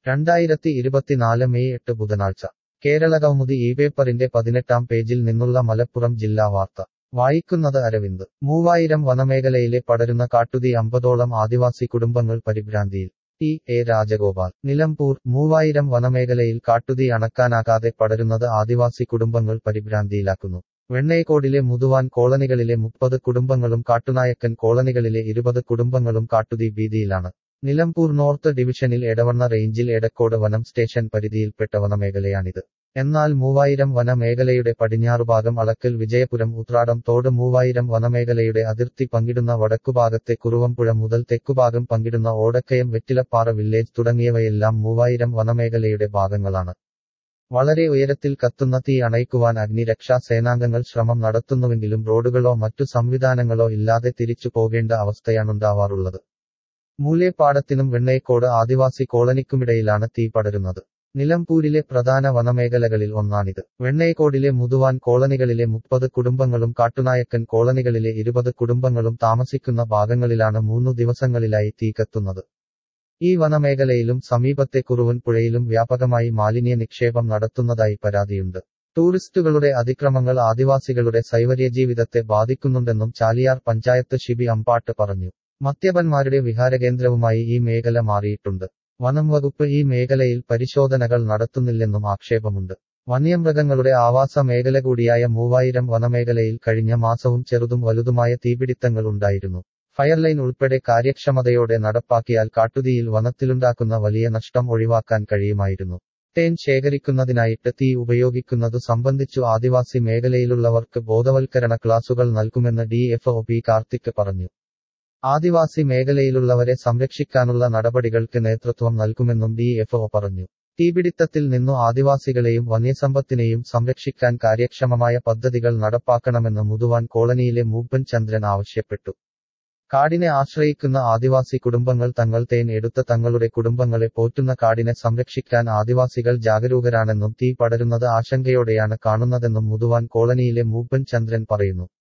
രണ്ടായിരത്തി ഇരുപത്തിനാല് മെയ് എട്ട് ബുധനാഴ്ച കേരളകൗമുദി ഈ പേപ്പറിന്റെ പതിനെട്ടാം പേജിൽ നിന്നുള്ള മലപ്പുറം ജില്ലാ വാർത്ത വായിക്കുന്നത് അരവിന്ദ് മൂവായിരം വനമേഖലയിലെ പടരുന്ന കാട്ടുതീ അമ്പതോളം ആദിവാസി കുടുംബങ്ങൾ പരിഭ്രാന്തിയിൽ ടി എ രാജഗോപാൽ നിലമ്പൂർ മൂവായിരം വനമേഖലയിൽ കാട്ടുതീ അണക്കാനാകാതെ പടരുന്നത് ആദിവാസി കുടുംബങ്ങൾ പരിഭ്രാന്തിയിലാക്കുന്നു വെണ്ണേക്കോടിലെ മുതുവാൻ കോളനികളിലെ മുപ്പത് കുടുംബങ്ങളും കാട്ടുനായക്കൻ കോളനികളിലെ ഇരുപത് കുടുംബങ്ങളും കാട്ടുതീ ഭീതിയിലാണ് നിലമ്പൂർ നോർത്ത് ഡിവിഷനിൽ എടവണ്ണ റേഞ്ചിൽ എടക്കോട് വനം സ്റ്റേഷൻ പരിധിയിൽപ്പെട്ട വനമേഖലയാണിത് എന്നാൽ മൂവായിരം വനമേഖലയുടെ പടിഞ്ഞാറുഭാഗം അളക്കൽ വിജയപുരം ഉത്രാടം തോട് മൂവായിരം വനമേഖലയുടെ അതിർത്തി പങ്കിടുന്ന വടക്കുഭാഗത്തെ കുറുവമ്പുഴ മുതൽ തെക്കുഭാഗം പങ്കിടുന്ന ഓടക്കയം വെറ്റിലപ്പാറ വില്ലേജ് തുടങ്ങിയവയെല്ലാം മൂവായിരം വനമേഖലയുടെ ഭാഗങ്ങളാണ് വളരെ ഉയരത്തിൽ കത്തുന്ന തീ അണയ്ക്കുവാൻ അഗ്നിരക്ഷാ സേനാംഗങ്ങൾ ശ്രമം നടത്തുന്നുവെങ്കിലും റോഡുകളോ മറ്റു സംവിധാനങ്ങളോ ഇല്ലാതെ തിരിച്ചു പോകേണ്ട അവസ്ഥയാണുണ്ടാവാറുള്ളത് മൂലേപ്പാടത്തിനും വെണ്ണേക്കോട് ആദിവാസി കോളനിക്കുമിടയിലാണ് തീ പടരുന്നത് നിലമ്പൂരിലെ പ്രധാന വനമേഖലകളിൽ ഒന്നാണിത് വെണ്ണേക്കോടിലെ മുതുവാൻ കോളനികളിലെ മുപ്പത് കുടുംബങ്ങളും കാട്ടുനായക്കൻ കോളനികളിലെ ഇരുപത് കുടുംബങ്ങളും താമസിക്കുന്ന ഭാഗങ്ങളിലാണ് മൂന്നു ദിവസങ്ങളിലായി തീ കത്തുന്നത് ഈ വനമേഖലയിലും സമീപത്തെ കുറുവൻ പുഴയിലും വ്യാപകമായി മാലിന്യ നിക്ഷേപം നടത്തുന്നതായി പരാതിയുണ്ട് ടൂറിസ്റ്റുകളുടെ അതിക്രമങ്ങൾ ആദിവാസികളുടെ സൈവര്യജീവിതത്തെ ബാധിക്കുന്നുണ്ടെന്നും ചാലിയാർ പഞ്ചായത്ത് ഷിബി അമ്പാട്ട് പറഞ്ഞു മദ്യപന്മാരുടെ വിഹാരകേന്ദ്രവുമായി ഈ മേഖല മാറിയിട്ടുണ്ട് വനം വകുപ്പ് ഈ മേഖലയിൽ പരിശോധനകൾ നടത്തുന്നില്ലെന്നും ആക്ഷേപമുണ്ട് വന്യമൃഗങ്ങളുടെ ആവാസ മേഖല കൂടിയായ മൂവായിരം വനമേഖലയിൽ കഴിഞ്ഞ മാസവും ചെറുതും വലുതുമായ തീപിടിത്തങ്ങൾ ഉണ്ടായിരുന്നു ഫയർലൈൻ ഉൾപ്പെടെ കാര്യക്ഷമതയോടെ നടപ്പാക്കിയാൽ കാട്ടുതീയിൽ വനത്തിലുണ്ടാക്കുന്ന വലിയ നഷ്ടം ഒഴിവാക്കാൻ കഴിയുമായിരുന്നു തേൻ ശേഖരിക്കുന്നതിനായിട്ട് തീ ഉപയോഗിക്കുന്നതു സംബന്ധിച്ചു ആദിവാസി മേഖലയിലുള്ളവർക്ക് ബോധവൽക്കരണ ക്ലാസുകൾ നൽകുമെന്ന് D F O P Karthik പറഞ്ഞു ആദിവാസി മേഖലയിലുള്ളവരെ സംരക്ഷിക്കാനുള്ള നടപടികൾക്ക് നേതൃത്വം നൽകുമെന്നും ഡി എഫ് ഒ പറഞ്ഞു തീപിടിത്തത്തിൽ നിന്നു ആദിവാസികളെയും വന്യസമ്പത്തിനെയും സംരക്ഷിക്കാൻ കാര്യക്ഷമമായ പദ്ധതികൾ നടപ്പാക്കണമെന്ന് മുതുവാൻ കോളനിയിലെ മൂപ്പൻ ചന്ദ്രൻ ആവശ്യപ്പെട്ടു കാടിനെ ആശ്രയിക്കുന്ന ആദിവാസി കുടുംബങ്ങൾ തങ്ങൾ തേൻ എടുത്ത തങ്ങളുടെ കുടുംബങ്ങളെ പോറ്റുന്ന കാടിനെ സംരക്ഷിക്കാൻ ആദിവാസികൾ ജാഗരൂകരാണെന്നും തീ പടരുന്നത് ആശങ്കയോടെയാണ് കാണുന്നതെന്നും മുതുവാൻ കോളനിയിലെ മൂപ്പൻ ചന്ദ്രൻ പറയുന്നു